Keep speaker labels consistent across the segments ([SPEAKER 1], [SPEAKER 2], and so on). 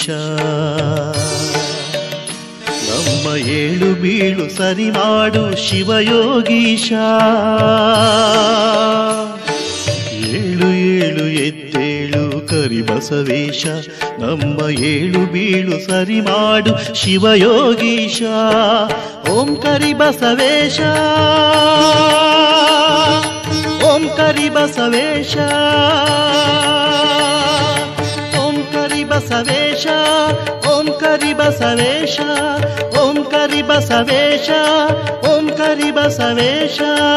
[SPEAKER 1] ಬಸವೇಶ ನಮ್ಮ ಏಳು ಬೀಳು ಸರಿ ಮಾಡು ಶಿವಯೋಗೀಶ ಏಳು ಏಳು ಎದ್ದೇಳು ಕರಿ ಬಸವೇಶ ನಮ್ಮ ಏಳು ಬೀಳು ಸರಿ ಮಾಡು ಶಿವಯೋಗೀಶ ಓಂ ಕರಿ ಬಸವೇಶ ಓಂ ಕರಿ ಬಸವೇಶ ಓಂ ಕರಿ ಬಸವೇಶ ಓಂ ಕರಿ ಬಸವೇಶ ಓಂ ಕರಿ ಬಸವೇಶ ಓಂ ಕರಿ ಬಸವೇಶ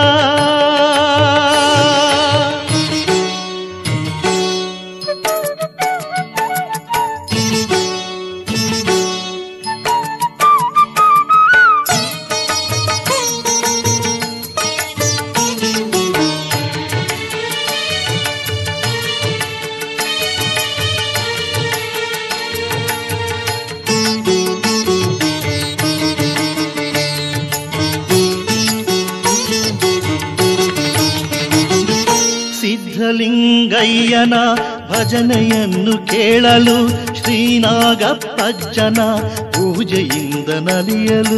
[SPEAKER 1] ಸಿದ್ಧಲಿಂಗಯ್ಯನ ಭಜನೆಯನ್ನು ಕೇಳಲು ಶ್ರೀನಾಗಪ್ಪಜ್ಜನ ಪೂಜೆಯಿಂದ ನಲಿಯಲು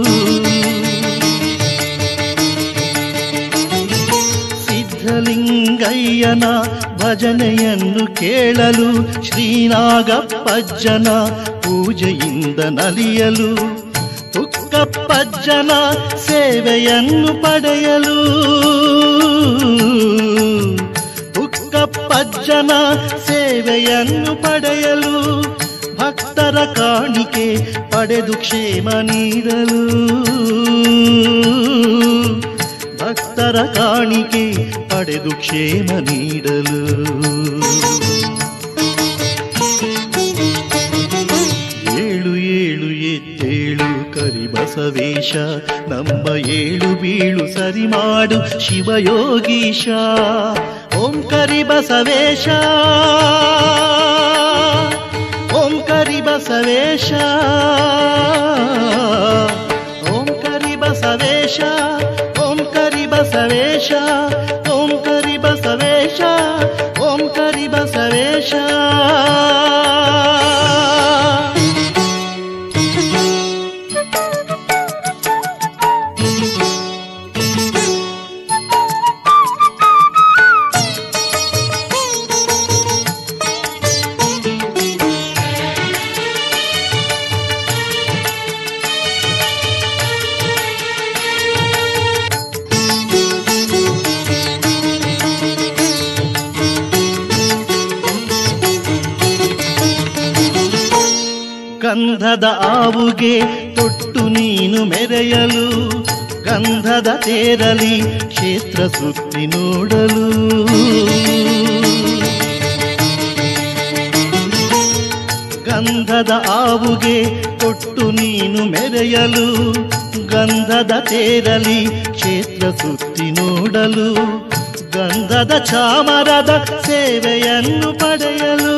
[SPEAKER 1] ಸಿದ್ಧಲಿಂಗಯ್ಯನ ಭಜನೆಯನ್ನು ಕೇಳಲು ಶ್ರೀನಾಗಪ್ಪಜ್ಜನ ಪೂಜೆಯಿಂದ ನಲಿಯಲು ತುಕ್ಕಪ್ಪಜ್ಜನ ಸೇವೆಯನ್ನು ಪಡೆಯಲು ತುಕ್ಕಪ್ಪಜ್ಜನ ಸೇವೆಯನ್ನು ಪಡೆಯಲು ಭಕ್ತರ ಕಾಣಿಕೆ ಪಡೆದು ಕ್ಷೇಮ ನೀಡಲು ಭಕ್ತರ ಕಾಣಿಕೆ ಪಡೆದು ಕ್ಷೇಮ ನೀಡಲು ಏಳು ಏಳು ಎದ್ದೇಳು ಕರಿ ಬಸವೇಶ ನಮ್ಮ ಏಳು ಬೀಳು ಸರಿ ಮಾಡು ಶಿವಯೋಗೀಶ ಓಂ ಕರಿ ಬಸವೇಶ ಓಂ ಕರಿ ಬಸವೇಶ ಓಂ ಕರಿ ಬಸವೇಶ ಓಂ ಕರಿ ಬಸವೇಶ ಓಂ ಕರಿ ಬಸವೇಶ ಓಂ ಕರಿ ಬಸವೇಶ ಗಂಧದ ಆವುಗೆ ತೊಟ್ಟು ನೀನು ಮೆರೆಯಲು ಗಂಧದ ತೇರಲಿ ಕ್ಷೇತ್ರ ಸುತ್ತಿ ನೋಡಲು ಗಂಧದ ಆವುಗೆ ತೊಟ್ಟು ನೀನು ಮೆರೆಯಲು ಗಂಧದ ತೇರಲಿ ಕ್ಷೇತ್ರ ಸುತ್ತಿ ನೋಡಲು ಗಂಧದ ಚಾಮರದ ಸೇವೆಯನ್ನು ಪಡೆಯಲು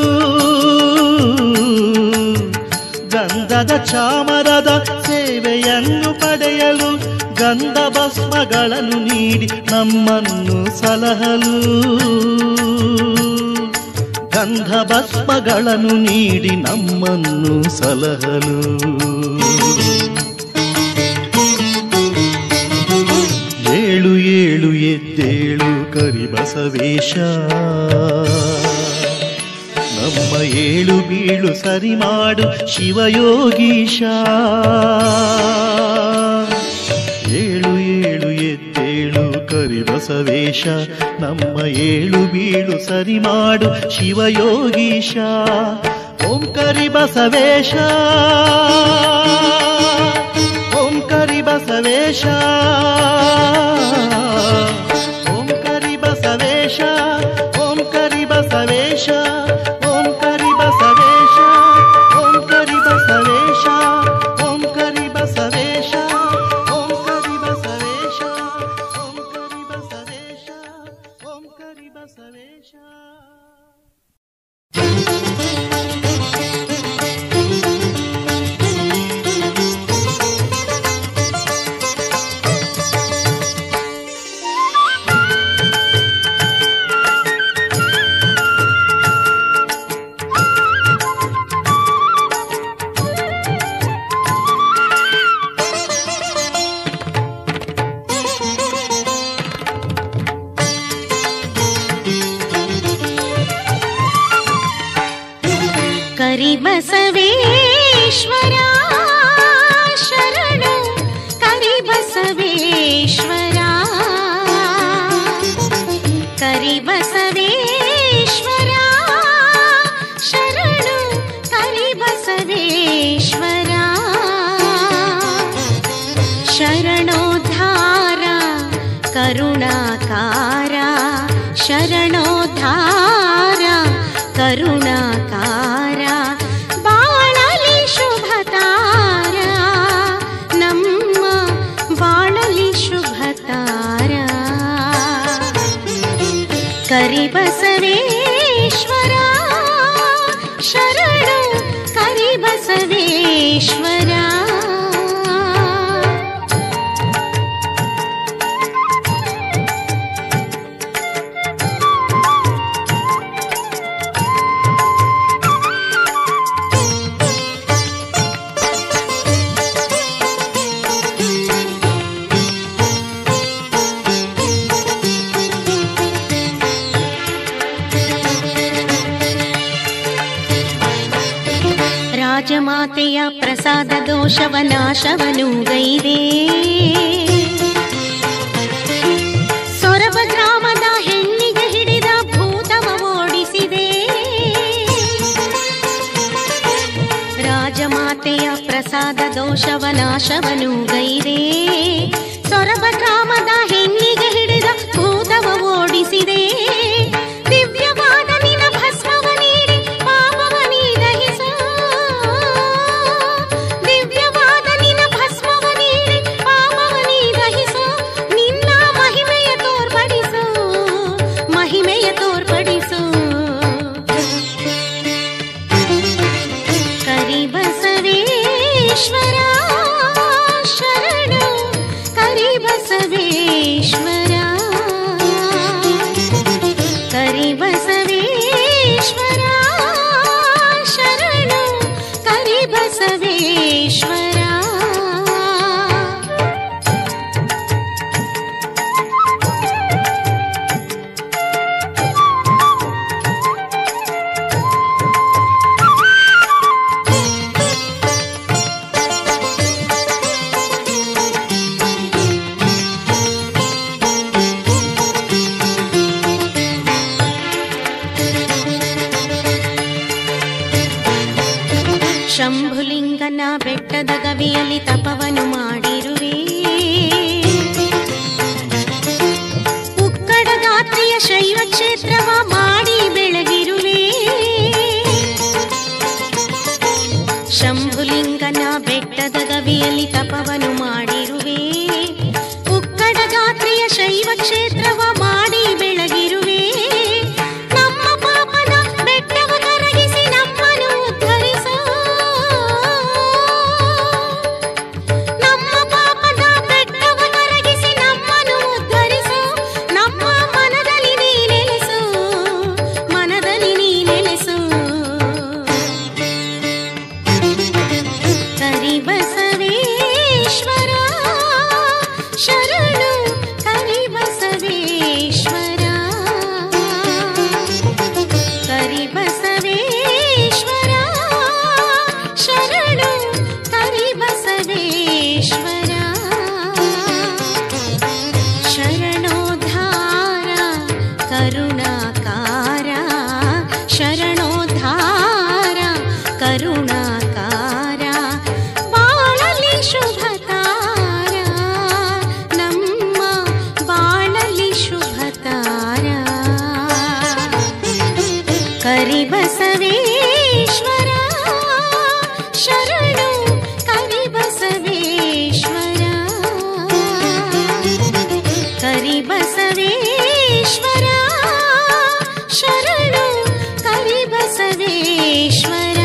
[SPEAKER 1] ಗಂಧದ ಚಾಮರದ ಸೇವೆಯನ್ನು ಪಡೆಯಲು ಗಂಧ ಭಸ್ಮಗಳನ್ನು ನೀಡಿ ನಮ್ಮನ್ನು ಸಲಹಲು ಗಂಧ ಭಸ್ಮಗಳನ್ನು ನೀಡಿ ನಮ್ಮನ್ನು ಸಲಹಲು ಏಳು ಏಳು ಎದ್ದೇಳು ಕರಿ ಬಸವೇಶ ನಮ್ಮ ಏಳು ಬೀಳು ಸರಿ ಮಾಡು ಶಿವಯೋಗೀಶ ಏಳು ಏಳು ಎದ್ದೇಳು ಕರಿ ಬಸವೇಶ ನಮ್ಮ ಏಳು ಬೀಳು ಸರಿ ಮಾಡು ಶಿವಯೋಗೀಶ ಓಂ ಕರಿ ಬಸವೇಶ ಓಂ ಕರಿ ಬಸವೇಶ ಓಂ ಕರಿ ಬಸವೇಶ ಓಂ ಕರಿ ಬಸವೇಶ ಓಂ ಕರಿ ಬಸವೇಶ ಓಂ ಕರಿ ಬಸವೇಶ ಓಂ ಕರಿ ಬಸವೇಶ ಓಂ ಕರಿ ಬಸವೇಶ ಓಂ ಕರಿ ಬಸವೇಶ ಓಂ ಕರಿ ಬಸವೇಶ
[SPEAKER 2] ಿ ಕರುಣಾಕಾರ ಶರಣೋದ್ಧಾರ ಕರುಣಾಕಾರ ಬಾಳಲಿ ಶುಭತಾರ ನಮ್ಮ ಬಾಳಲಿ ಶುಭತಾರ ಕರಿಬಸವೇಶ್ವರ ಶರಣು ಕರಿಬಸವೇಶ್ವರ ರಾಜಮಾತೆಯ ಪ್ರಸಾದ ದೋಷವ ನಾಶವನು ಗೈದೆ ಸೊರಬ ಗ್ರಾಮದ ಹೆಣ್ಣಿಗೆ ಹಿಡಿದ ಭೂತವ ಓಡಿಸಿದೆ ರಾಜಮಾತೆಯ ಪ್ರಸಾದ ದೋಷವ ನಾಶವನು ಗೈದೆ ಸೊರಬ ಗ್ರಾಮದ ಹೆಣ್ಣಿಗೆ ಹಿಡಿದ ಭೂತವ ಓಡಿಸಿದೆ ದಿವ್ಯವಾದ ನಿನ ಭಸ್ಮವ ನೀಡಿ ಪಾಪವ ನೀ ದಹಿಸು ದಿವ್ಯವಾದ ನಿನ ಭಸ್ಮವ ನೀಡಿ ಪಾಪವ ನೀ ದಹಿಸು ನಿನ್ನ ಮಹಿಮೆಯ ತೋರ್ಪಡಿಸು ಮಹಿಮೆಯ ತೋರ್ಪಡಿಸು ಕರಿಬಸವೇಶ್ವರ ಶರಣು ಕರಿಬಸವೇಶ್ವರ ಕರಿಬಸವೇಶ್ವರ ಶರಣು ಕರಿಬಸವೇಶ್ವರ ಶಂಭುಲಿಂಗನ ಬೆಟ್ಟದ ಗವಿಯಲ್ಲಿ ತಪವನು ಮಾಡಿರುವೆ ಉಕ್ಕಡ ಗಾತ್ರಿಯ ಶೈವ ಕ್ಷೇತ್ರವ ಮಾಡಿ ಬೆಳಗಿರುವೆ ಶಂಭುಲಿಂಗನ ಬೆಟ್ಟದ ಗವಿಯಲ್ಲಿ ತಪವನು ಮಾಡಿರುವೆ ಉಕ್ಕಡ ಗಾತ್ರಿಯ ಶೈವ ಕ್ಷೇತ್ರವ ಮಾಡಿ ಬೆಳಗಿರುವೆ ನಮ್ಮ ಪಾಪದ ಬೆಟ್ಟವ ಕರಗಿಸಿ ನಮ್ಮನ್ನು ಉದ್ಧರಿಸು ನಮ್ಮ ಪಾಪದ ಬೆಟ್ಟವ ಕರಗಿಸಿ ನಮ್ಮನ್ನು ಉದ್ಧರಿಸು ನಮ್ಮ ಮನದಲ್ಲಿ ನೀ ನೆಲೆಸು ಮನದಲ್ಲಿ ನೀ ನೆಲೆಸು ಕರಿಬಸವೇಶ್ವರ ಶರಣು ಕರಿಬಸವೇಶ್ವರ ಕರಿಬಸವೇಶ್ವರ ಶರಣು ಕರಿಬಸವೇಶ್ವರ ಶರಣೋದ್ಧಾರ ಕರುಣಾಕಾರ ಶರಣೋದ್ಧಾರ ಕರುಣಾಕಾರ ಬಾಳಲಿ ಶುಭತಾರ ನಮ್ಮ ಬಾಳಲಿ ಶುಭತಾರ ಕರಿಬಸವೇಶ್ವರ ಶರಣು ಕರಿಬಸವೇಶ್ವರ ಕರಿಬಸವೇಶ್ವರ ಶರಣು ಕರಿಬಸವೇಶ್ವರ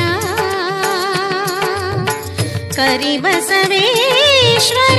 [SPEAKER 2] ಕರಿಬಸವೇಶ್ವರ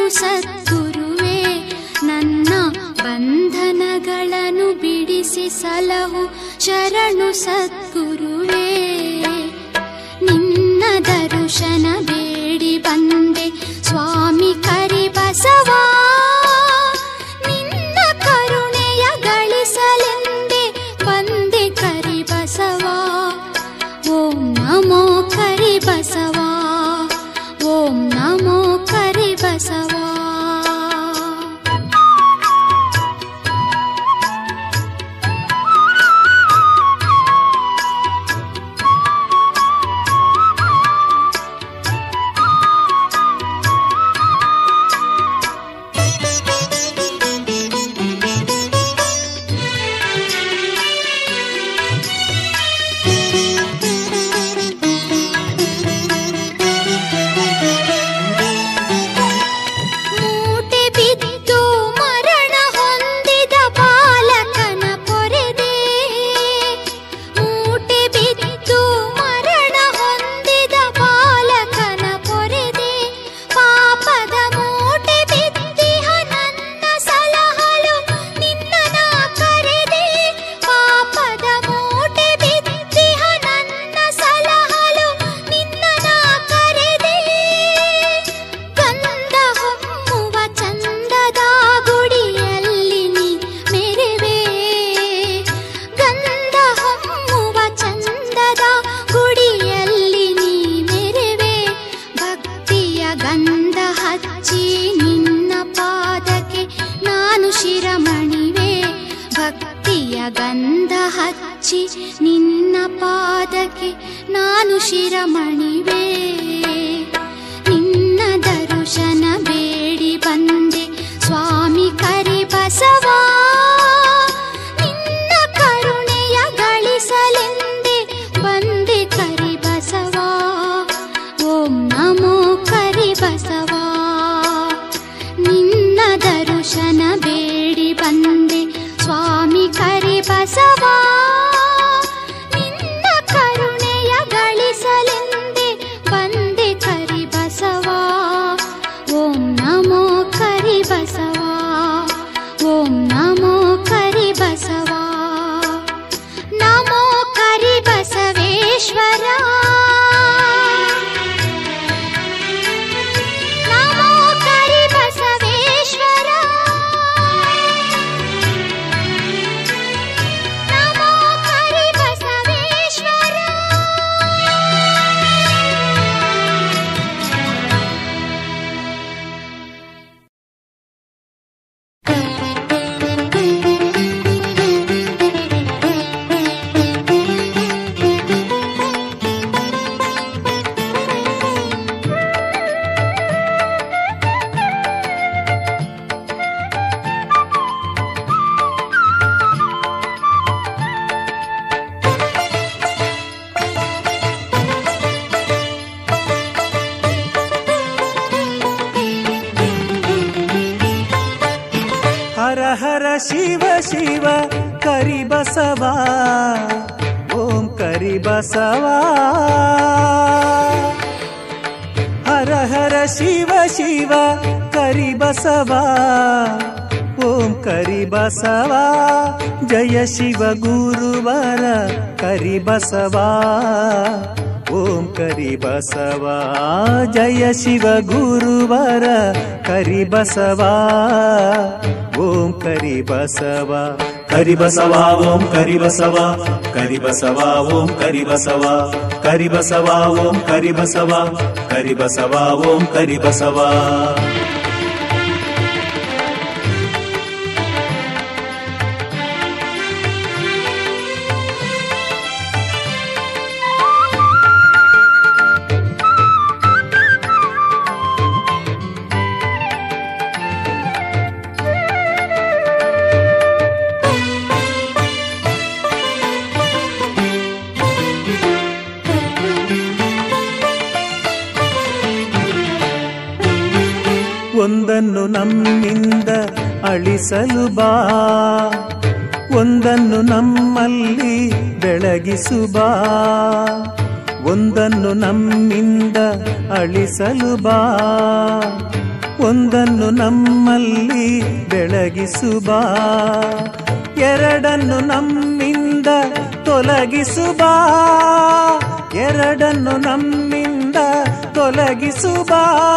[SPEAKER 2] ಶರಣು ಸದ್ಗುರುವೇ ನನ್ನ ಬಂಧನಗಳನ್ನು ಬಿಡಿಸಿ ಸಲಹು ಶರಣು ಸದ್ಗುರುವೇ ನಿನ್ನ ದರ್ಶನ ಬೇಡಿ ಬಂದೆ ಸ್ವಾಮಿ ಕರಿಬಸವ ನಿನ್ನ ಕರುಣೆಯ ಗಳಿಸಲೆಂದೆ ಬಂದೆ ಕರಿಬಸವ ಓಂ ನಮೋ ಕರಿಬಸವ ಓಂ ನಮೋ ಕರಿಬಸವ ಮೂಟೆ ಬಿದ್ದು ಮರಣ ಹೊಂದಿದ ಬಾಲಕನ ಪೊರೆದೆ ಮೂಟೆ ಬಿದ್ದು ಮರಣ ಹೊಂದಿದ ಬಾಲಕನ ಪೊರೆದೆ ಪಾಪದ ಮೂಟೆ ಬಿದ್ದಿಹ ನನ್ನ ಸಲಹಲು ನಿನ್ನ ಕರೆದೆ ಪಾಪದ ಮೂಟೆ ಬಿದ್ದಿಹ ನನ್ನ ಸಲಹಲು ನಿನ್ನ ಕರೆದೆ ಗಂಧ ಹೊಮ್ಮುವ ಚಂದದ ಗುಡಿಯಲ್ಲಿ ನೀ ಮೆರೆವೆ ಗಂಧ ಹೊಮ್ಮುವ ಚಂದದ ಗುಡಿಯಲ್ಲಿ ನೀ ಮೆರೆವೆ ಭಕ್ತಿಯ ಗಂಧ ಹಚ್ಚಿ ನಿನ್ನ ಪಾದಕ್ಕೆ ನಾನು ಶಿರಮಣಿವೆ ಭಕ್ತಿಯ ಗಂಧ ಹಚ್ಚಿ ನಿನ್ನ ಪಾದಕ್ಕೆ ನಾನು ಶಿರಮಣಿವೆ ನಿನ್ನ ದರ್ಶನ ಬೇಡಿ ಬಂದೆ ಸ್ವಾಮಿ ಕರಿಬಸವ ನಿನ್ನ ಕರುಣೆಯ ಗಳಿಸಲೆಂದೆ ಬಂದೆ ಕರಿಬಸವ ಓಂ ನಮೋ ಕರಿಬಸವ ನಿನ್ನ ದರ್ಶನ ಬೇಡಿ ಬಂದೆ ಸ್ವಾಮಿ ಕರಿಬಸವ ನಿನ್ನ ಕರುಣೆಯ ಗಳಿಸಲೆಂದೆ ಬಂದೆ ಕರಿಬಸವ ಓಂ ನಮೋ ಕರಿಬಸವ ಓಂ ನಮೋ ಕರಿಬಸವ ನಮೋ ಕರಿಬಸವೇಶ್ವರ ನಮೋ ಕರಿಬಸವೇಶ್ವರ ನಮೋ ಕರಿಬಸವೇಶ್ವರ
[SPEAKER 1] ಹರ ಹರ ಶಿವ ಶಿವ ಕರಿಬಸವ ಓಂ ಕರಿಬಸವ ಹರ ಹರ ಶಿವ ಶಿವ ಕರಿಬಸವ ಓಂ ಕರಿಬಸವ ಜಯ ಶಿವ ಗುರುವರ ಕರಿಬಸವ ಓಂ ಕರಿಬಸವ ಜಯ ಶಿವ ಗುರುವರ ಕರಿಬಸವ ಓಂ ಕರಿಬಸವ
[SPEAKER 3] ಕರಿಬಸವ ಓಂ ಕರಿಬಸವ ಕರಿಬಸವ ಓಂ ಕರಿಬಸವ ಕರಿಬಸವ ಓಂ ಕರಿಬಸವ ಕರಿಬಸವ ಓಂ ಕರಿಬಸವ
[SPEAKER 1] ಒಂದನ್ನು ನಮ್ಮಿಂದ ಅಳಿಸಲು ಬಾ ಒಂದನ್ನು ನಮ್ಮಲ್ಲಿ ಬೆಳಗಿಸು ಬಾ ಒಂದನ್ನು ನಮ್ಮಿಂದ ಅಳಿಸಲು ಬಾ ಒಂದನ್ನು ನಮ್ಮಲ್ಲಿ ಬೆಳಗಿಸುವ ಎರಡನ್ನು ನಮ್ಮಿಂದ ತೊಲಗಿಸುವ ಎರಡನ್ನು ನಮ್ಮಿಂದ ತೊಲಗಿಸುವ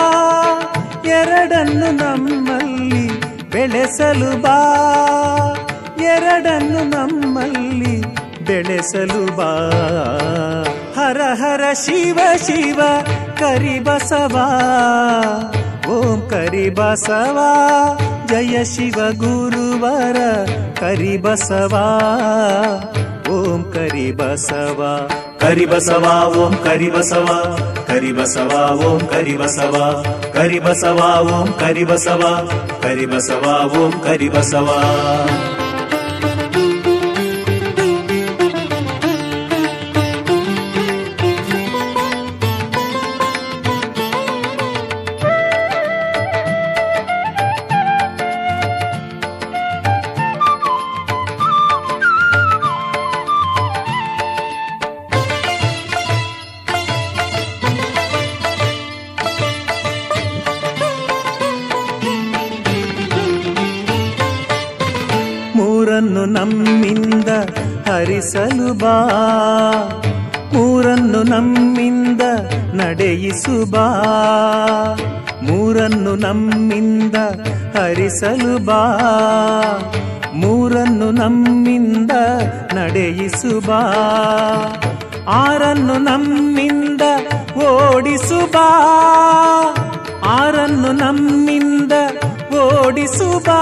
[SPEAKER 1] ಎರಡನ್ನು ನಮ್ಮಲ್ಲಿ ಬೆಳೆಸಲು ಬಾ ಎರಡನ್ನು ನಮ್ಮಲ್ಲಿ ಬೆಳೆಸಲು ಬಾ ಹರ ಹರ ಶಿವ ಶಿವ ಕರಿಬಸವ ಓಂ ಕರಿಬಸವ ಜಯ ಶಿವ ಗುರುವರ ಕರಿಬಸವ ಓಂ ಕರಿಬಸವ
[SPEAKER 3] ಕರಿಬಸವ ಓಂ ಕರಿಬಸವ ಕರಿಬಸವ ಓಂ ಕರಿಬಸವ ಕರಿಬಸವ ಓಂ ಕರಿಬಸವ ಕರಿಬಸವ ಓಂ ಕರಿಬಸವ
[SPEAKER 1] ಮೂರನ್ನು ನಮ್ಮಿಂದ ಹರಿಸಲು ಬಾ ಮೂರನ್ನು ನಮ್ಮಿಂದ ನಡೆಯಿಸು ಬಾ ಮೂರನ್ನು ನಮ್ಮಿಂದ ಹರಿಸಲು ಬಾ ಮೂರನ್ನು ನಮ್ಮಿಂದ ನಡೆಯಿಸು ಬಾ ಆರನ್ನು ನಮ್ಮಿಂದ ಓಡಿಸು ಬಾ ಆರನ್ನು ನಮ್ಮಿಂದ ಓಡಿಸು ಬಾ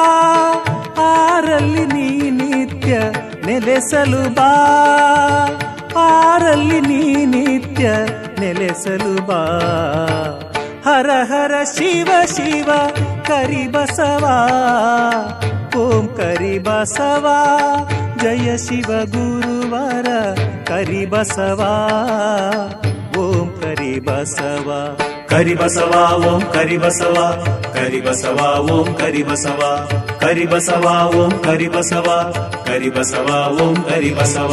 [SPEAKER 1] ಆರಲ್ಲಿ ನೀ ನಿತ್ಯ ನೆಲೆಸಲು ಬಾ ಆರಲ್ಲಿ ನೀ ನಿತ್ಯ ನೆಲೆಸಲು ಬಾ ಹರ ಹರ ಶಿವ ಶಿವ ಕರಿಬಸವ ಓಂ ಕರಿಬಸವ ಜಯ ಶಿವ ಗುರುವರ ಕರಿಬಸವ ಓಂ ಕರಿಬಸವ
[SPEAKER 3] ಕರಿಬಸವ ಓಂ ಕರಿಬಸವ ಕರಿಬಸವ ಓಂ ಕರಿಬಸವ ಕರಿಬಸವ ಓಂ ಕರಿಬಸವ ಕರಿಬಸವ ಓಂ ಕರಿಬಸವ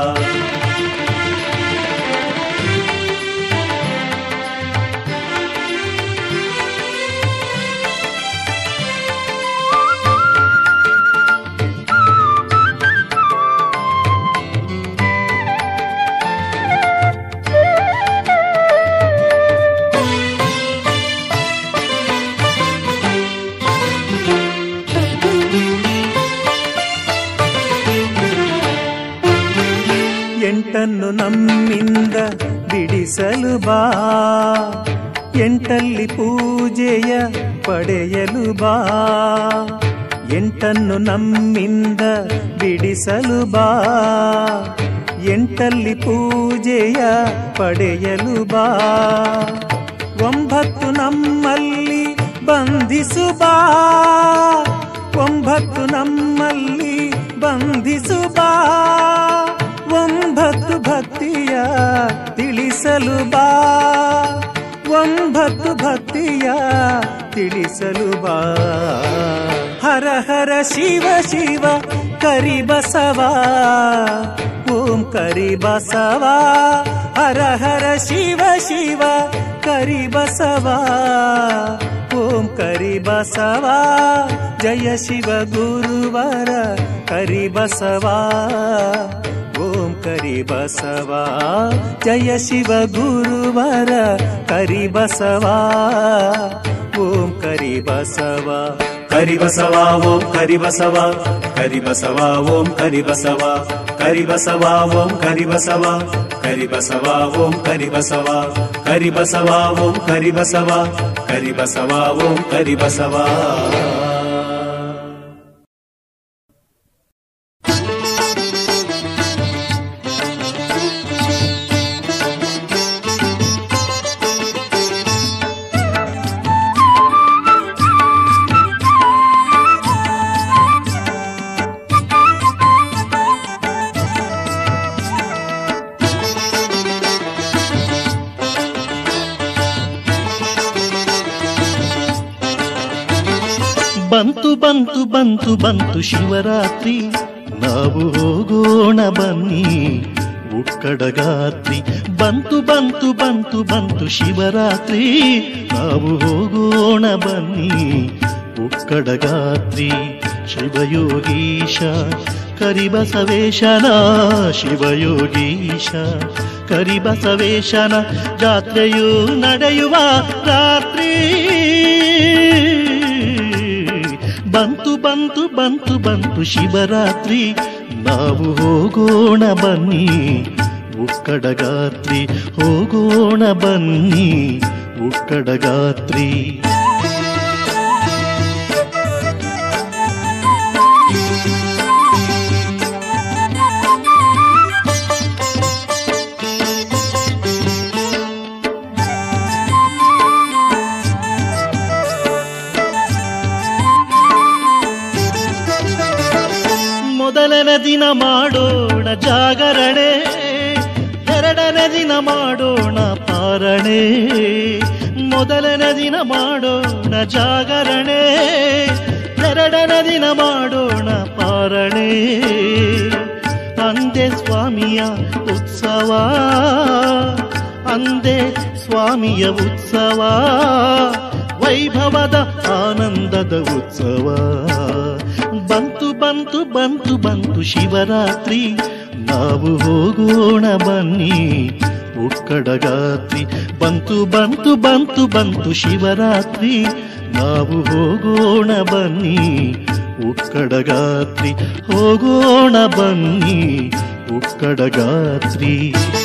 [SPEAKER 1] ಎಂಟನ್ನು ನಮ್ಮಿಂದ ಬಿಡಿಸಲು ಬಾ ಎಂಟಲ್ಲಿ ಪೂಜೆಯ ಪಡೆಯಲು ಬಾ ಎಂಟನ್ನು ನಮ್ಮಿಂದ ಬಿಡಿಸಲು ಬಾ ಎಂಟಲ್ಲಿ ಪೂಜೆಯ ಪಡೆಯಲು ಬಾ ಒಂಬತ್ತು ನಮ್ಮಲ್ಲಿ ಬಂಧಿಸು ಬಾ ಒಂಬತ್ತು ನಮ್ಮಲ್ಲಿ ಬಂಧಿಸು ಬಾ ಒಂಬತ್ತು ಭಕ್ತಿಯ ತಿಳಿಸಲು ಬಾ ಒಂಬತ್ತು ಭಕ್ತಿಯ ತಿಳಿಸಲು ಬಾ ಹರ ಹರ ಶಿವ ಶಿವ ಕರಿಬಸವ ಓಂ ಕರಿಬಸವ ಹರ ಹರ ಶಿವ ಶಿವ ಕರಿಬಸವ ಓಂ ಕರಿಬಸವ ಜಯ ಶಿವ ಗುರುವರ ಕರಿಬಸವ ಓಂ ಕರಿಬಸವ ಜಯ ಶಿವ ಗುರುವರ ಕರಿಬಸವ ಓಂ ಕರಿಬಸವ
[SPEAKER 3] ಕರಿಬಸವ ಓಂ ಕರಿಬಸವ ಕರಿಬಸವ ಓಂ ಕರಿಬಸವ ಕರಿಬಸವ ಓಂ ಕರಿಬಸವ ಕರಿಬಸವ ಓಂ ಕರಿಬಸವ ಕರಿಬಸವ ಓಂ ಕರಿಬಸವ ಕರಿಬಸವ ಓಂ ಕರಿಬಸವ
[SPEAKER 4] ಬಂತು ಬಂತು ಬಂತು ಬಂತು ಶಿವರಾತ್ರಿ ನಾವು ಹೋಗೋಣ ಬನ್ನಿ ಉಕ್ಕಡಗಾತ್ರಿ ಬಂತು ಬಂತು ಬಂತು ಬಂತು ಶಿವರಾತ್ರಿ ನಾವು ಹೋಗೋಣ ಬನ್ನಿ ಉಕ್ಕಡಗಾತ್ರಿ ಶಿವಯೋಗೀಶ ಕರಿಬಸವೇಶನ ಶಿವಯೋಗೀಶ ಕರಿಬಸವೇಶನ ಜಾತ್ರೆಯು ನಡೆಯುವ ರಾತ್ರಿ ಬಂತು ಬಂತು ಬಂತು ಬಂತು ಶಿವರಾತ್ರಿ ನಾವು ಹೋಗೋಣ ಬನ್ನಿ ಉಕ್ಕಡಗಾತ್ರಿ ಹೋಗೋಣ ಬನ್ನಿ ಉಕ್ಕಡಗಾತ್ರಿ ಮೊದಲನೇ ದಿನ ಮಾಡೋಣ ಜಾಗರಣೆ ಎರಡನೇ ದಿನ ಮಾಡೋಣ ಪಾರಣೆ ಮೊದಲನೇ ದಿನ ಮಾಡೋಣ ಜಾಗರಣೆ ಎರಡನೇ ದಿನ ಮಾಡೋಣ ಪಾರಣೆ ಅಂದೆ ಸ್ವಾಮಿಯ ಉತ್ಸವ ಅಂದೆ ಸ್ವಾಮಿಯ ಉತ್ಸವ ವೈಭವದ ಆನಂದದ ಉತ್ಸವ ಬಂತು ಬಂತು ಬಂತು ಬಂತು ಶಿವರಾತ್ರಿ ನಾವು ಹೋಗೋಣ ಬನ್ನಿ ಉಕ್ಕಡಗಾತ್ರಿ ಬಂತು ಬಂತು ಬಂತು ಬಂತು ಶಿವರಾತ್ರಿ ನಾವು ಹೋಗೋಣ ಬನ್ನಿ ಉಕ್ಕಡಗಾತ್ರಿ ಹೋಗೋಣ ಬನ್ನಿ ಉಕ್ಕಡಗಾತ್ರಿ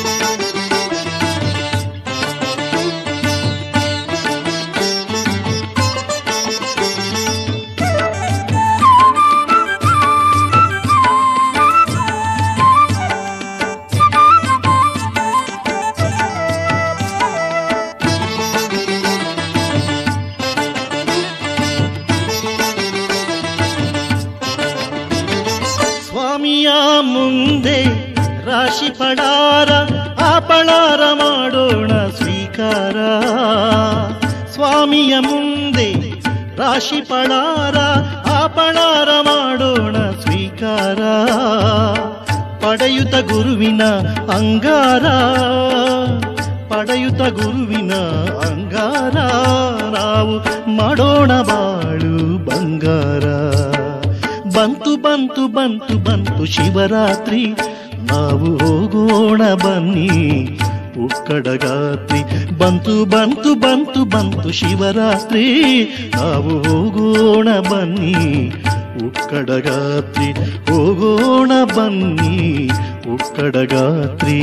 [SPEAKER 4] ಸ್ವಾಮಿಯ ಮುಂದೆ ರಾಶಿ ಪಡಾರ ಆಪಳಾರ ಮಾಡೋಣ ಸ್ವೀಕಾರ ಸ್ವಾಮಿಯ ಮುಂದೆ ರಾಶಿ ಪಡಾರ ಆಪಳಾರ ಮಾಡೋಣ ಸ್ವೀಕಾರ ಪಡೆಯುತ್ತ ಗುರುವಿನ ಅಂಗಾರ ಪಡೆಯುತ್ತ ಗುರುವಿನ ಅಂಗಾರ ನಾವು ಮಾಡೋಣ ಬಾಳು ಬಂಗಾರ ಬಂತು ಬಂತು ಬಂತು ಬಂತು ಶಿವರಾತ್ರಿ ನಾವು ಹೋಗೋಣ ಬನ್ನಿ ಉಕ್ಕಡಗಾತ್ರಿ ಬಂತು ಬಂತು ಬಂತು ಬಂತು ಶಿವರಾತ್ರಿ ನಾವು ಹೋಗೋಣ ಬನ್ನಿ ಉಕ್ಕಡಗಾತ್ರಿ ಹೋಗೋಣ ಬನ್ನಿ ಉಕ್ಕಡಗಾತ್ರಿ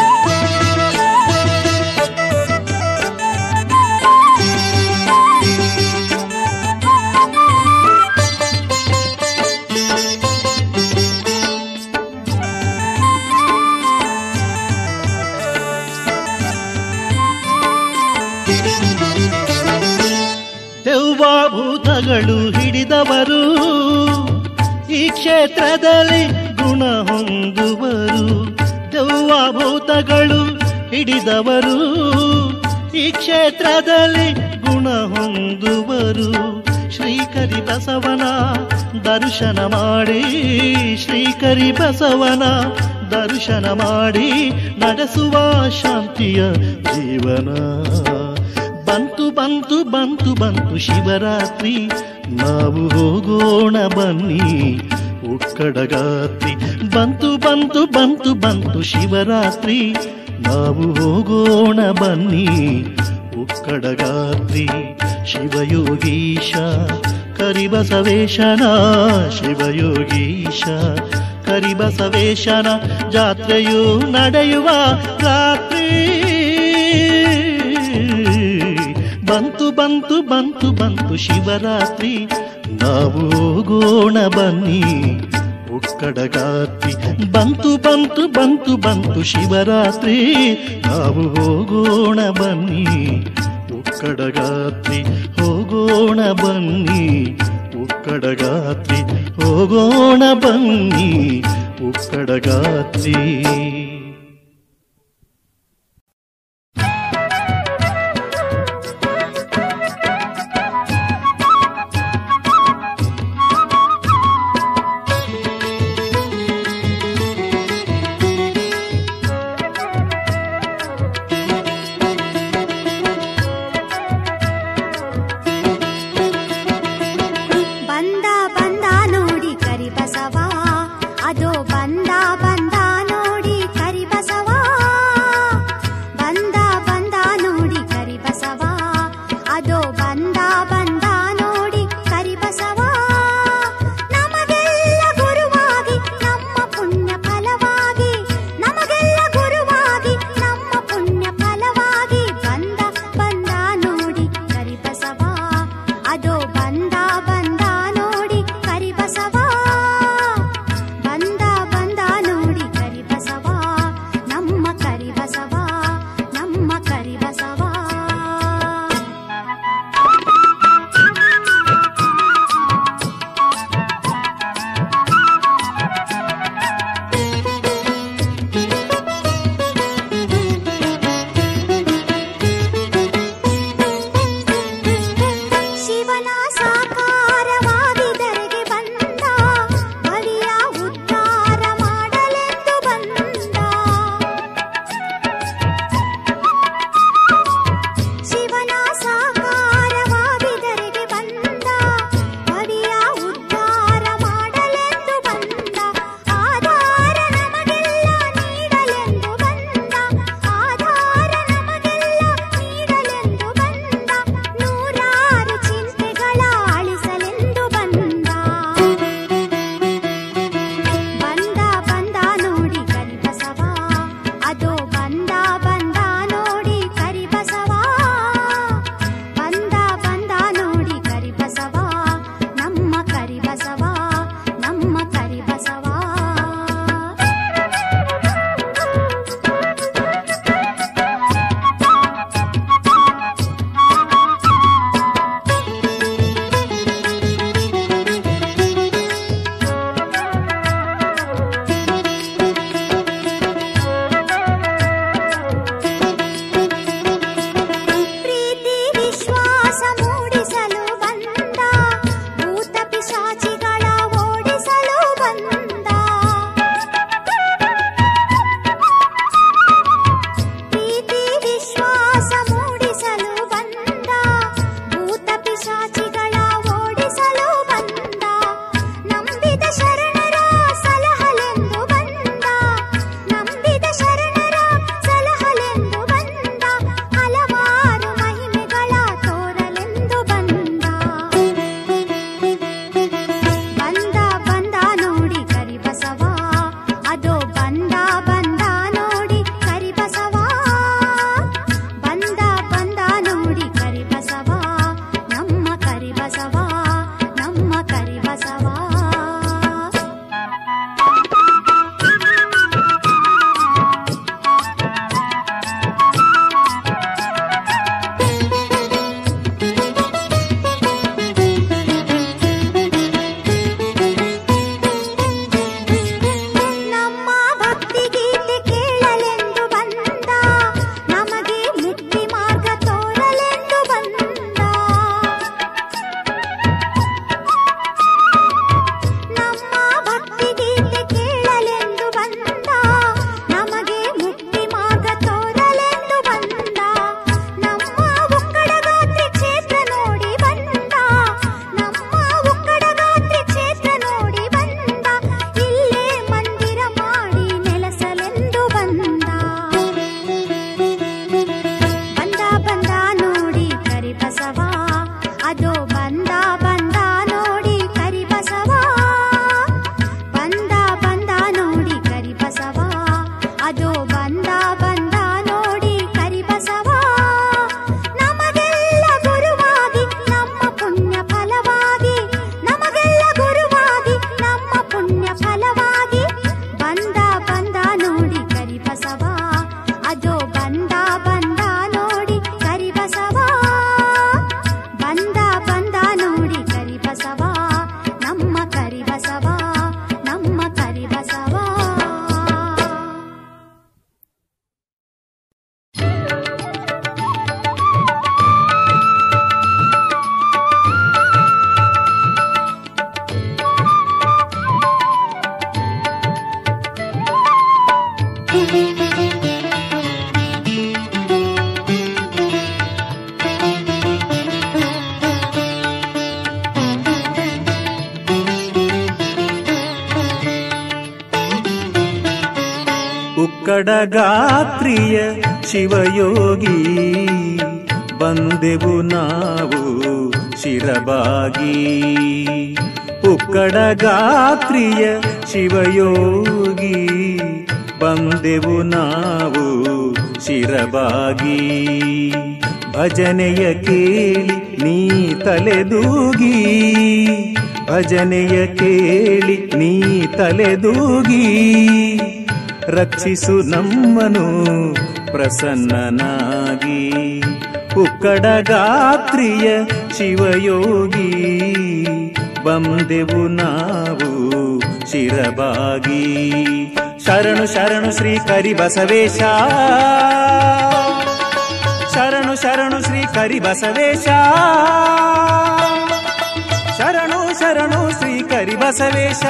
[SPEAKER 4] ದೆವ್ವಾಭೂತಗಳು ಹಿಡಿದವರು ಈ ಕ್ಷೇತ್ರದಲ್ಲಿ ಗುಣ ಹೊಂದುವರು ದೆವ್ವಾಭೂತಗಳು ಹಿಡಿದವರು ಈ ಕ್ಷೇತ್ರದಲ್ಲಿ ಗುಣ ಹೊಂದುವರು ಶ್ರೀಕರಿ ಬಸವನ ದರ್ಶನ ಮಾಡಿ ಶ್ರೀಕರಿ ಬಸವನ ದರ್ಶನ ಮಾಡಿ ನಡೆಸುವ ಶಾಂತಿಯ ಜೀವನ ಬಂತು ಬಂತು ಬಂತು ಬಂತು ಶಿವರಾತ್ರಿ ನಾವು ಹೋಗೋಣ ಬನ್ನಿ ಉಕ್ಕಡಗಾತ್ರಿ ಬಂತು ಬಂತು ಬಂತು ಬಂತು ಶಿವರಾತ್ರಿ ನಾವು ಹೋಗೋಣ ಬನ್ನಿ ಉಕ್ಕಡಗಾತ್ರಿ ಶಿವಯೋಗೀಶ ಕರಿಬಸವೇಶನ ಶಿವಯೋಗೀಶ ಕರಿಬಸವೇಶನ ಜಾತ್ರೆಯು ನಡೆಯುವ ರಾತ್ರಿ ಬಂತು ಬಂತು ಬಂತು ಬಂತು ಶಿವರಾತ್ರಿ ನಾವು ಹೋಗೋಣ ಬನ್ನಿ ಉಕ್ಕಡಗಾತ್ರಿ ಬಂತು ಬಂತು ಬಂತು ಬಂತು ಶಿವರಾತ್ರಿ ನಾವು ಹೋಗೋಣ ಬನ್ನಿ ಉಕ್ಕಡಗಾತ್ರಿ ಹೋಗೋಣ ಬನ್ನಿ ಉಕ್ಕಡಗಾತ್ರಿ ಹೋಗೋಣ ಬನ್ನಿ ಉಕ್ಕಡಗಾತ್ರಿ
[SPEAKER 5] ಸಾಕಾರವಾಗಿ ಧರೆಗೆ ಬಂದ ಬಳಿಯ ಉದ್ಧಾರ ಮಾಡಲೆಂದು ಬಂದ ಶಿವನ ಸಾಕಾರವಾಗಿ ಧರೆಗೆ ಬಂದ ಬಳಿಯ ಉದ್ಧಾರ ಮಾಡಲೆಂದು ಬಂದ ಆಧಾರ ನಮಗೆಲ್ಲ ನೀಡಲೆಂದು ಬಂದ ಆಧಾರ ನಮಗೆಲ್ಲ ನೀಡಲೆಂದು ಬಂದ ನೂರಾರು ಚಿಂತೆಗಳ ಅಳಿಸಲೆಂದು ಬಂದ ಬಂದ ಬಂದ ನೋಡಿ ಕರಿಬಸವ ಅದು ಬಂದ ಬಂದ ನೋಡಿ ಕರಿಬಸವ ಬಂದ ಬಂದ ನೋಡಿ ಕರಿಬಸವ ನಮ್ಮ ಕರಿಬಸವ ನಮ್ಮ ಕರಿಬಸವ ಪ್ರೀತಿ ವಿಶ್ವಾಸ ಮೂಡಿಸಲು ಬಂದ ಭೂತ ಪಿಶಾಚಿಗಳ ಓಡಿಸಲು ಬಂದ ಪ್ರೀತಿ ವಿಶ್ವಾಸ ಮೂಡಿಸಲು ಬಂದ ಭೂತ ಪಿಶಾಚಿಗಳ ಓಡಿಸಲು ಬಂದ ನಂಬಿದ ಶರಣರ ಸಲಹಲೆಂದು ಬಂದ ನಂಬಿದ ಶರಣರ ಸಲಹಲೆಂದು ಬಂದ ಹಲವಾರು ಮಹಿಮೆಗಳ ತೋರಲೆಂದು ಬಂದ ಬಂದ ಬಂದ ನೋಡಿ ಕರಿಬಸವ ಅದು ಬಂದ ಬಂದ ನೋಡಿ ಕರಿಬಸವ ಬಂದ ಬಂದ ನೋಡಿ ಕರಿಬಸವ ನಮ್ಮ ಕರಿಬಸವ ನಮ್ಮ ಕರಿಬಸವ ನಮ್ಮ ಭಕ್ತಿ ಗೀತೆ ಕೇಳಲೆಂದು ಬಂದ ನಮಗೆ ಮುಕ್ತಿ ಮಾರ್ಗ ತೋರಲೆಂದು ಬಂದ ನಮ್ಮ ಭಕ್ತಿ ಗೀತೆ ಕೇಳಲೆಂದು ಬಂದ ನಮಗೆ ಮುಕ್ತಿ ಮಾರ್ಗ ತೋರಲೆಂದು ಬಂದ ನಮ್ಮ ಉಕ್ಕಡಗಾತ್ರಿ ಕ್ಷೇತ್ರ ನೋಡಿ ಬಂದ ನಮ್ಮ ಉಕ್ಕಡಗಾತ್ರಿ ಕ್ಷೇತ್ರ ನೋಡಿ ಬಂದ ಇಲ್ಲೇ ಮಂದಿರ ಮಾಡಿ ನೆಲೆಸಲೆಂದು ಬಂದ ಬಂದ ಬಂದ ನೋಡಿ ಕರಿಬಸವ ಅದು ಬಂದ ಬಂದ ನೋಡಿ ಕರಿಬಸವ ಬಂದ ಬಂದ ನೋಡಿ ಕರಿಬಸವ ಅದು ಬಂದ ಬಂದ ನೋಡಿ ಕರಿಬಸವ ನಮಗೆಲ್ಲ ಗುರುವಾಗಿ ನಮ್ಮ ಪುಣ್ಯ ಫಲವಾಗಿ ನಮಗೆಲ್ಲ ಗುರುವಾಗಿ ನಮ್ಮ ಪುಣ್ಯ ಫಲವಾಗಿ ಬಂದ ಬಂದ ನೋಡಿ ಕರಿಬಸವ ಅದು ಬಂದ ಬಂದ ನೋಡಿ ಕರಿಬಸವ ಬಂದ ಬಂದ ನೋಡಿ ಕರಿಬಸವ ನಮ್ಮ ಕರಿಬಸವ ನಮ್ಮ ಕರಿಬಸವ
[SPEAKER 1] ಉಕ್ಕಡಗಾತ್ರಿಯ ಶಿವಯೋಗಿ ಬಂದೆವು ನಾವು ಶಿರಬಾಗಿ ಉಕ್ಕಡಗಾತ್ರಿಯ ಶಿವಯೋಗಿ ಬಂದೆವು ನಾವು ಶಿರಬಾಗಿ ಭಜನೆಯ ಕೇಳಿ ನೀ ತಲೆದೂಗಿ ಭಜನೆಯ ಕೇಳಿ ನೀ ತಲೆದೂಗಿ ರಕ್ಷಿಸು ನಮ್ಮನು ಪ್ರಸನ್ನನಾಗಿ ಉಕ್ಕಡಗಾತ್ರಿಯ ಶಿವಯೋಗಿ ಬಂದೆವು ನಾವು ಶಿರಬಾಗಿ ಶರಣು ಶರಣು ಶ್ರೀ ಕರಿ ಬಸವೇಶ ಶರಣು ಶರಣು ಶ್ರೀ ಕರಿ ಬಸವೇಶ ಶರಣು ಶ್ರೀ ಕರಿಬಸವೇಶ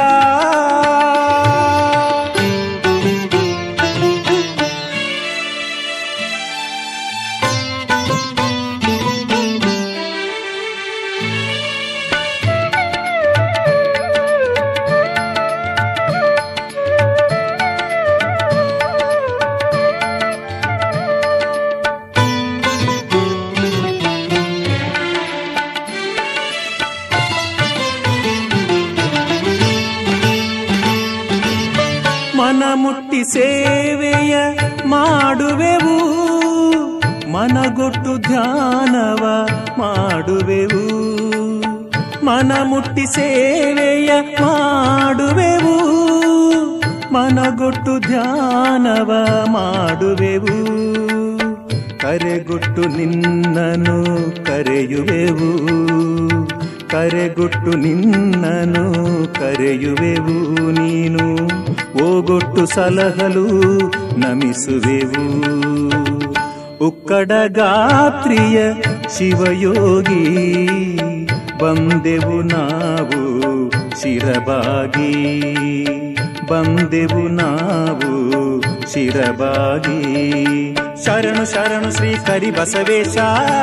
[SPEAKER 1] ಮನ ಮುಟ್ಟಿ ಸೇವೆಯ ಮಾಡುವೆವು ಮನಗೊಟ್ಟು ಧ್ಯಾನವ ಮಾಡುವೆವು ಮನ ಮುಟ್ಟಿ ಸೇವೆಯ ಮಾಡುವೆವು ಮನಗೊಟ್ಟು ಧ್ಯಾನವ ಮಾಡುವೆವು ಕರೆಗೊಟ್ಟು ನಿನ್ನನು ಕರೆಯುವೆವು ಕರೆಗೊಟ್ಟು ನಿನ್ನನು ಕರೆಯುವೆವು ನೀನು ಓಗೊಟ್ಟು ಸಲಹಲು ನಮಿಸುವೆವು ಉಕ್ಕಡ ಗಾತ್ರಿಯ ಶಿವಯೋಗಿ ಬಂದೆವು ನಾವು ಶಿರಬಾಗಿ ಬಂದೆವು ನಾವು ಶಿರಬಾಗಿ ಶರಣು ಶರಣು ಶ್ರೀ ಕರಿಬಸವೇಶ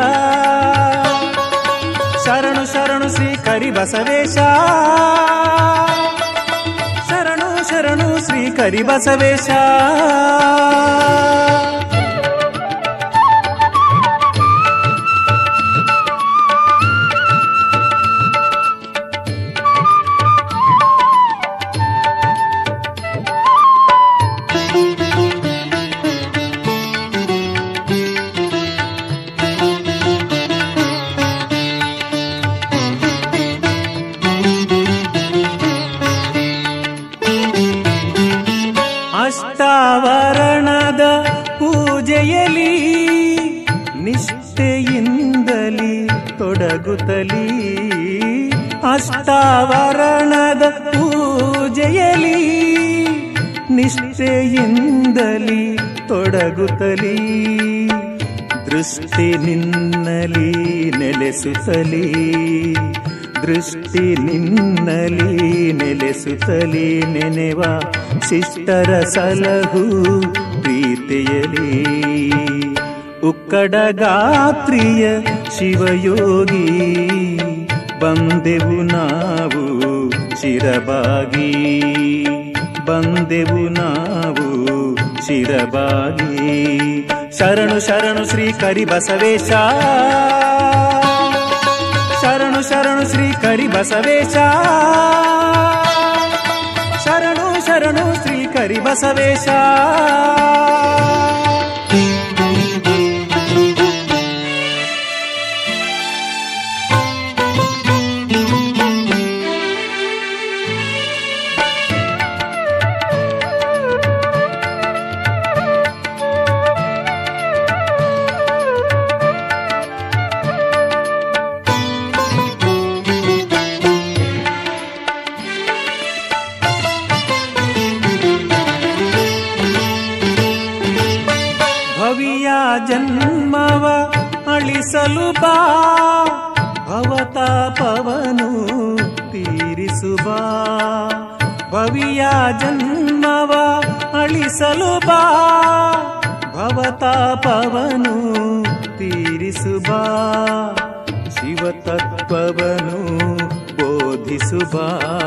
[SPEAKER 1] ಶರಣು ಶರಣು ಶ್ರೀ ಕರಿಬಸವೇಶ ಶರಣು ಶರಣು ಶ್ರೀ ಕರಿಬಸವೇಶ ಅಷ್ಟಾವರಣದ ಪೂಜೆಯಲಿ ನಿಷ್ಠೆಯಿಂದಲಿ ತೊಡಗುತ್ತಲಿ ಅಷ್ಟಾವರಣದ ಪೂಜೆಯಲಿ ನಿಷ್ಠೆಯಿಂದಲಿ ತೊಡಗುತ್ತಲಿ ದೃಷ್ಟಿ ನಿನ್ನಲಿ ನೆಲೆಸುತ್ತಲಿ ದೃಷ್ಟಿ ನಿನ್ನಲಿ ನೆಲೆಸುತ್ತಲಿ ನೆನೆವ ಶಿಷ್ಟರ ಸಲಹು ಪ್ರೀತಿಯಲಿ ಉಕ್ಕಡ ಗಾತ್ರಿಯ ಶಿವಯೋಗಿ ಬಂದೆವು ನಾವು ಶಿರಬಾಗಿ ಬಂದೆವು ನಾವು ಶಿರಬಾಗಿ ಶರಣು ಶರಣು ಶ್ರೀ ಕರಿಬಸವೇಶ ಶರಣು ಶರಣು ಶ್ರೀ ಕರಿಬಸವೇಶ ಶರಣು ಶರಣು ಶ್ರೀ ಕರಿಬಸವೇಶ ಭವಿಯ ಜನ್ಮವ ಅಳಿಸಲು ಬಾ ಭವತಾಪವನು ತೀರಿಸು ಬಾ ಭವಿಯ ಜನ್ಮವ ಅಳಿಸಲು ಬಾ ಭವತಾಪವನು ತೀರಿಸು ಬಾ ಶಿವತತ್ವವನು ಬೋಧಿಸು ಬಾ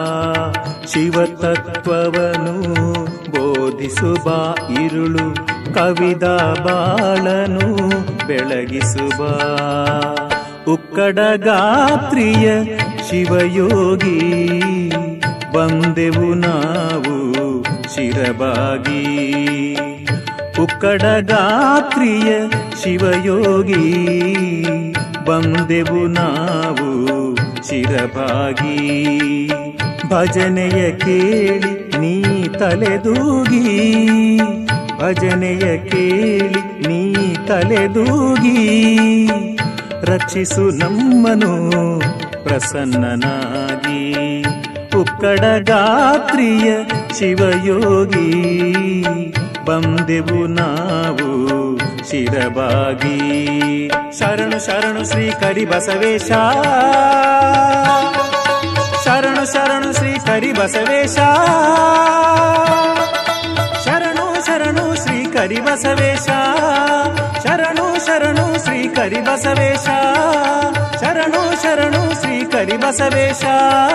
[SPEAKER 1] ಶಿವತತ್ವವನು ಬೋಧಿಸು ಬಾ ಇರುಳು ಕವಿದ ಬಾಳನು ಬೆಳಗಿಸು ಬಾ ಉಕ್ಕಡ ಗಾತ್ರಿಯ ಶಿವಯೋಗಿ ಬಂದೆವು ನಾವು ಶಿರಬಾಗಿ ಉಕ್ಕಡ ಗಾತ್ರಿಯ ಶಿವಯೋಗಿ ಬಂದೆವು ನಾವು ಶಿರಬಾಗಿ ಭಜನೆಯ ಕೇಳಿ ನೀ ತಲೆದೂಗಿ ಭಜನೆಯ ಕೇಳಿ ನೀ ತಲೆದೂಗಿ ರಕ್ಷಿಸು ನಮ್ಮನು ಪ್ರಸನ್ನನಾಗಿ ಉಕ್ಕಡ ಗಾತ್ರಿಯ ಶಿವಯೋಗಿ ಬಂದೆವು ನಾವು ಶಿರಬಾಗಿ ಶರಣು ಶರಣು ಶ್ರೀ ಕರಿಬಸವೇಶ ಶರಣ ಕರಿಬಸವೇಶ ಶರಣು ಶರಣು ಶ್ರೀ ಕರಿಬಸವೇಶ ಶರಣು ಶರಣು ಶ್ರೀ ಕರಿಬಸವೇಶ ಶರಣು ಶರಣು ಶ್ರೀ ಕರಿಬಸವೇಶ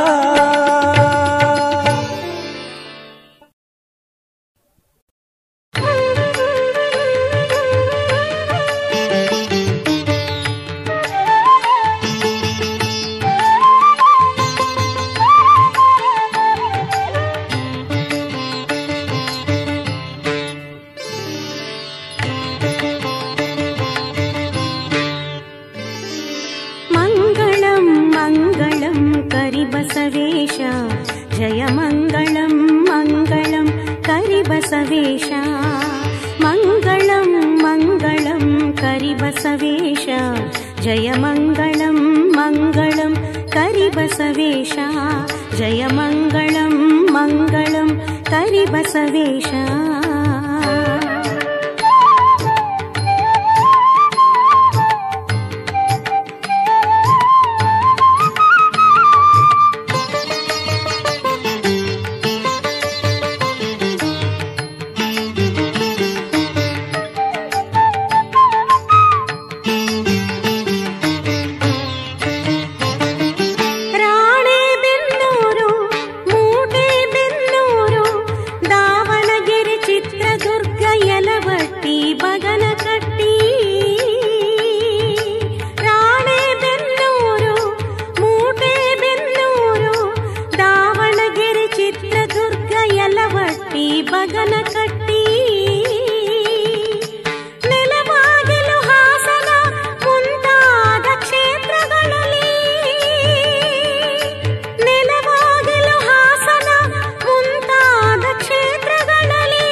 [SPEAKER 2] मङ्गलं मङ्गलं करिबसवेश जय मङ्गलं मङ्गलं करिबसवेश मङ्गलं मङ्गलं करिबसवेश जय मङ्गलं मङ्गलं करिबसवेश जय मङ्गलं मङ्गलं करिबसवेश ರಾಣೆಬೆನ್ನೂರು ಮೂಟೆಬೆನ್ನೂರು ದಾವಣಗೆರೆ ಚಿತ್ರದುರ್ಗ ಯಲವಟ್ಟಿ ಬಗನಕಟ್ಟಿ ರಾಣೆಬೆನ್ನೂರು ಮೂಟೆಬೆನ್ನೂರು ದಾವಣಗೆರೆ ಚಿತ್ರದುರ್ಗ ಯಲವಟ್ಟಿ ಬಗನಕಟ್ಟಿ ನೆಲವಾಗಿಲು ಹಾಸನ ಮುಂತಾದ ಕ್ಷೇತ್ರಗಳಲ್ಲಿ ನೆಲವಾಗಿಲು ಹಾಸನ ಮುಂತಾದ ಕ್ಷೇತ್ರಗಳಲ್ಲಿ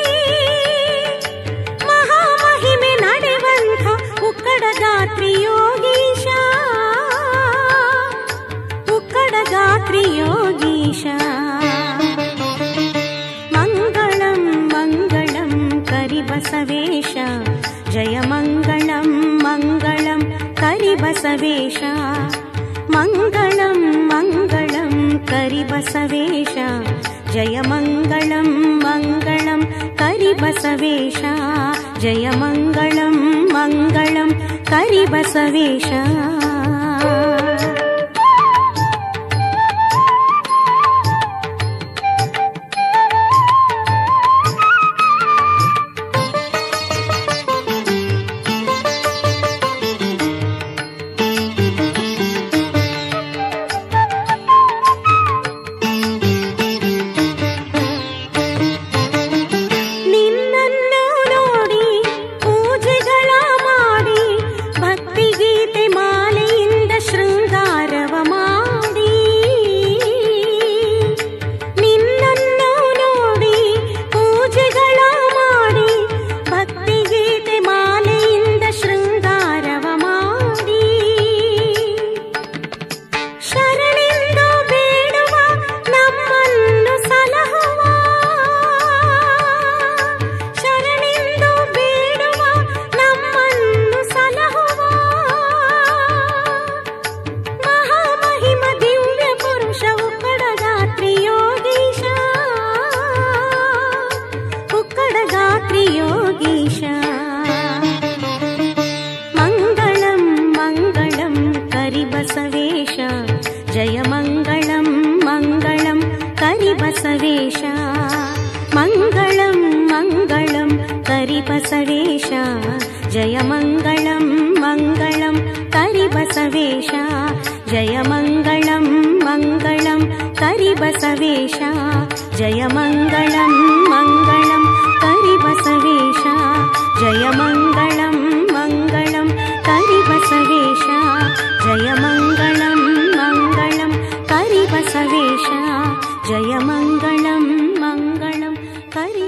[SPEAKER 2] ಮಹಾಮಹಿಮೆ ನಡೆವಂಥ ಉಕ್ಕಡ ಗಾತ್ರಿ ಯೋಗೀಶ ಉಕ್ಕಡ ಗಾತ್ರಿ ಯೋಗೀಶ मङ्गलं मङ्गलं करिबसवेश जय मङ्गलं मङ्गलं करिबसवेश मङ्गलं मङ्गलं करिबसवेश जय मङ्गलं मङ्गलं करिबसवेश जय मङ्गलं मङ्गलं करिबसवेश ನಿನ್ನನ್ನು ನೋಡಿ ಪೂಜೆಗಳ ಮಾಡಿ ಭಕ್ತಿಗೀತೆ ಮಾಲೆಯಿಂದ ಶೃಂಗಾರವ ಮಾಡಿ ನಿನ್ನನ್ನು ನೋಡಿ ಪೂಜೆಗಳ ಮಾಡಿ ಭಕ್ತಿಗೀತೆ ಮಾಲೆಯಿಂದ ಶೃಂಗಾರವ ಮಾಡಿ ಶರಣೆಂದು ಬೇಡುವ ನಮ್ಮನ್ನು ಸಲಹುವ ಶರಣೆಂದು ಬೇಡುವ ನಮ್ಮನ್ನು ಸಲಹುವ ಮಹಾಮಹಿಮ ದಿವ್ಯ ಪುರುಷ ಉಕ್ಕಡ ಗಾತ್ರಿ ಯೋಗೀಶ ಉಕ್ಕಡ ಗಾತ್ರಿ ಯೋಗೀಶ मङ्गलं मङ्गलं करिबसवेश जय मङ्गलं मङ्गलं करिबसवेश मङ्गलं मङ्गलं करिबसवेश जय मङ्गलं मङ्गलं करिबसवेश जय मङ्गलं मङ्गलं करिबसवेश जय मङ्गलं मङ्गलं करिबसवेश जय मङ्गलं मङ्गलं करिबसवेश जय मङ्गलं मङ्गलं करिबसवेश जय मङ्गलं मङ्गलं करि